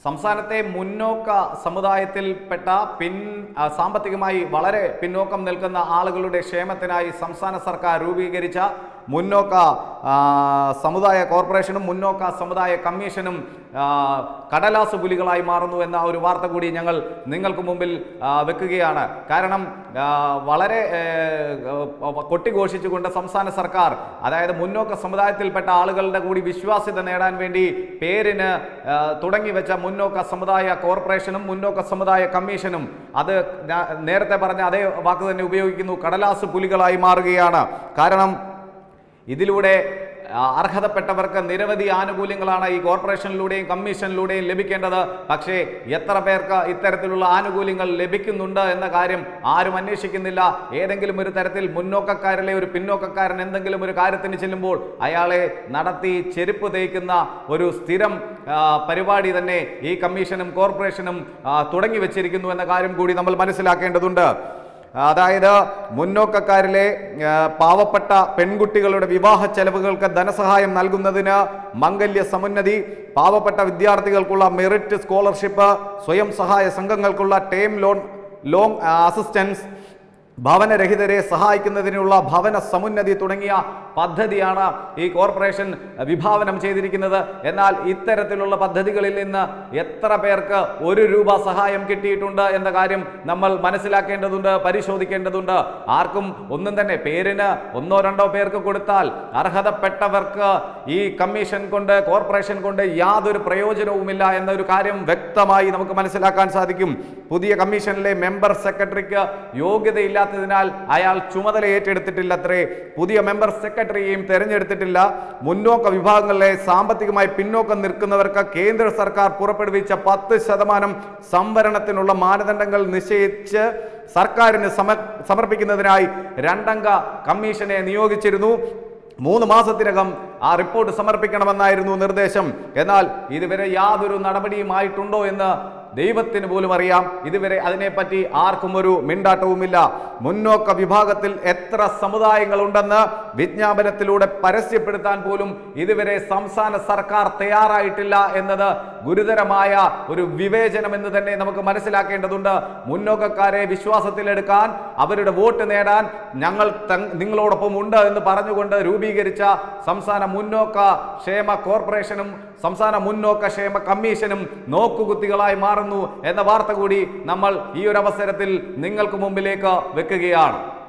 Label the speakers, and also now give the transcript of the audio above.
Speaker 1: സംസ്ഥാനത്തെ മുന്നോക്ക സമുദായത്തിൽപ്പെട്ട പിൻ ആ, സാമ്പത്തികമായി വളരെ പിന്നോക്കം നിൽക്കുന്ന ആളുകളുടെ ക്ഷേമത്തിനായി സംസ്ഥാന സർക്കാർ രൂപീകരിച്ച മുന്നോക്ക ആ, സമുദായ കോർപ്പറേഷനും മുന്നോക്ക സമുദായ കമ്മീഷനും ആ, കടലാസ് പുലികളായി മാറുന്നു എന്ന ഒരു വാർത്ത കൂടി ഞങ്ങൾ നിങ്ങൾക്ക് മുമ്പിൽ ആ, വെക്കുകയാണ് കാരണം ആ, വളരെ ഏ, ഏ, കൊട്ടിഘോഷിച്ചുകൊണ്ട് സംസ്ഥാന സർക്കാർ അതായത് മുന്നോക്ക സമുദായത്തിൽപ്പെട്ട ആളുകളുടെ കൂടി വിശ്വാസ്യത നേടാൻ വേണ്ടി പേരിന് ആ, തുടങ്ങി വെച്ച മുന്നോക്ക സമുദായ കോർപ്പറേഷനും മുന്നോക്ക സമുദായ കമ്മീഷനും അത് ഞാൻ നേരത്തെ പറഞ്ഞ അതേ വാക്ക് തന്നെ ഉപയോഗിക്കുന്നു കടലാസ് പുലികളായി മാറുകയാണ് കാരണം ഇതിലൂടെ ആ, അർഹതപ്പെട്ടവർക്ക് നിരവധി ആനുകൂല്യങ്ങളാണ് ഈ കോർപ്പറേഷനിലൂടെയും കമ്മീഷനിലൂടെയും ലഭിക്കേണ്ടത് പക്ഷേ എത്ര പേർക്ക് ഇത്തരത്തിലുള്ള ആനുകൂല്യങ്ങൾ ലഭിക്കുന്നുണ്ട് എന്ന കാര്യം ആരും അന്വേഷിക്കുന്നില്ല ഏതെങ്കിലും ഒരു തരത്തിൽ മുന്നോക്കക്കാരിലെ ഒരു പിന്നോക്കക്കാരൻ എന്തെങ്കിലും ഒരു കാര്യത്തിന് ചെല്ലുമ്പോൾ അയാളെ നടത്തി ചെരുപ്പ് തേക്കുന്ന ഒരു സ്ഥിരം ആ, പരിപാടി തന്നെ ഈ കമ്മീഷനും കോർപ്പറേഷനും ആ, തുടങ്ങി വെച്ചിരിക്കുന്നു എന്ന കാര്യം കൂടി നമ്മൾ മനസ്സിലാക്കേണ്ടതുണ്ട് അതായത് മുന്നോക്കക്കാരിലെ ആ, പാവപ്പെട്ട പെൺകുട്ടികളുടെ വിവാഹ ചെലവുകൾക്ക് ധനസഹായം നൽകുന്നതിന് മംഗല്യ സമുന്നതി പാവപ്പെട്ട വിദ്യാർത്ഥികൾക്കുള്ള മെറിറ്റ് സ്കോളർഷിപ്പ് സ്വയം സഹായ സംഘങ്ങൾക്കുള്ള ടേം ലോൺ ലോൺ അസിസ്റ്റൻസ് ഭവനരഹിതരെ സഹായിക്കുന്നതിനുള്ള ഭവന സമുന്നതി തുടങ്ങിയ പദ്ധതിയാണ് ഈ കോർപ്പറേഷൻ വിഭാവനം ചെയ്തിരിക്കുന്നത് എന്നാൽ ഇത്തരത്തിലുള്ള പദ്ധതികളിൽ നിന്ന് എത്ര പേർക്ക് ഒരു രൂപ സഹായം കിട്ടിയിട്ടുണ്ട് എന്ന കാര്യം നമ്മൾ മനസ്സിലാക്കേണ്ടതുണ്ട് പരിശോധിക്കേണ്ടതുണ്ട് ആർക്കും ഒന്നും തന്നെ പേരിന് ഒന്നോ രണ്ടോ പേർക്ക് കൊടുത്താൽ അർഹതപ്പെട്ടവർക്ക് ഈ കമ്മീഷൻ കൊണ്ട് കോർപ്പറേഷൻ കൊണ്ട് യാതൊരു പ്രയോജനവുമില്ല എന്നൊരു കാര്യം വ്യക്തമായി നമുക്ക് മനസ്സിലാക്കാൻ സാധിക്കും പുതിയ കമ്മീഷനിലെ മെമ്പർ സെക്രട്ടറിക്ക് യോഗ്യതയില്ലാത്തതിനാൽ അയാൾ ചുമതല ഏറ്റെടുത്തിട്ടില്ലത്രേ പുതിയ മെമ്പർ സെക്രട്ടറിയെയും തെരഞ്ഞെടുത്തിട്ടില്ല മുന്നോക്ക വിഭാഗങ്ങളിലെ സാമ്പത്തികമായി പിന്നോക്കം നിൽക്കുന്നവർക്ക് കേന്ദ്ര സർക്കാർ പുറപ്പെടുവിച്ച പത്ത് ശതമാനം സംവരണത്തിനുള്ള മാനദണ്ഡങ്ങൾ നിശ്ചയിച്ച് സർക്കാരിന് സമ സമർപ്പിക്കുന്നതിനായി രണ്ടംഗ കമ്മീഷനെ നിയോഗിച്ചിരുന്നു മൂന്ന് മാസത്തിനകം ആ റിപ്പോർട്ട് സമർപ്പിക്കണമെന്നായിരുന്നു നിർദ്ദേശം എന്നാൽ ഇതുവരെ യാതൊരു നടപടിയുമായിട്ടുണ്ടോ എന്ന് ദൈവത്തിന് പോലും അറിയാം ഇതുവരെ അതിനെപ്പറ്റി ആർക്കും ഒരു മിണ്ടാട്ടവുമില്ല മുന്നോക്ക വിഭാഗത്തിൽ എത്ര സമുദായങ്ങളുണ്ടെന്ന് വിജ്ഞാപനത്തിലൂടെ പരസ്യപ്പെടുത്താൻ പോലും ഇതുവരെ സംസ്ഥാന സർക്കാർ തയ്യാറായിട്ടില്ല എന്നത് ഗുരുതരമായ ഒരു വിവേചനം എന്ന് തന്നെ നമുക്ക് മനസ്സിലാക്കേണ്ടതുണ്ട് മുന്നോക്കക്കാരെ വിശ്വാസത്തിലെടുക്കാൻ അവരുടെ വോട്ട് നേടാൻ ഞങ്ങൾ തങ്- നിങ്ങളോടൊപ്പം ഉണ്ട് എന്ന് പറഞ്ഞുകൊണ്ട് രൂപീകരിച്ച സംസ്ഥാന മുന്നോക്ക ക്ഷേമ കോർപ്പറേഷനും സംസ്ഥാന മുന്നോക്ക ക്ഷേമ കമ്മീഷനും നോക്കുകുത്തികളായി മാറുന്നു എന്ന വാർത്ത കൂടി നമ്മൾ ഈ ഒരു അവസരത്തിൽ നിങ്ങൾക്ക് മുമ്പിലേക്ക് വെക്കുകയാണ്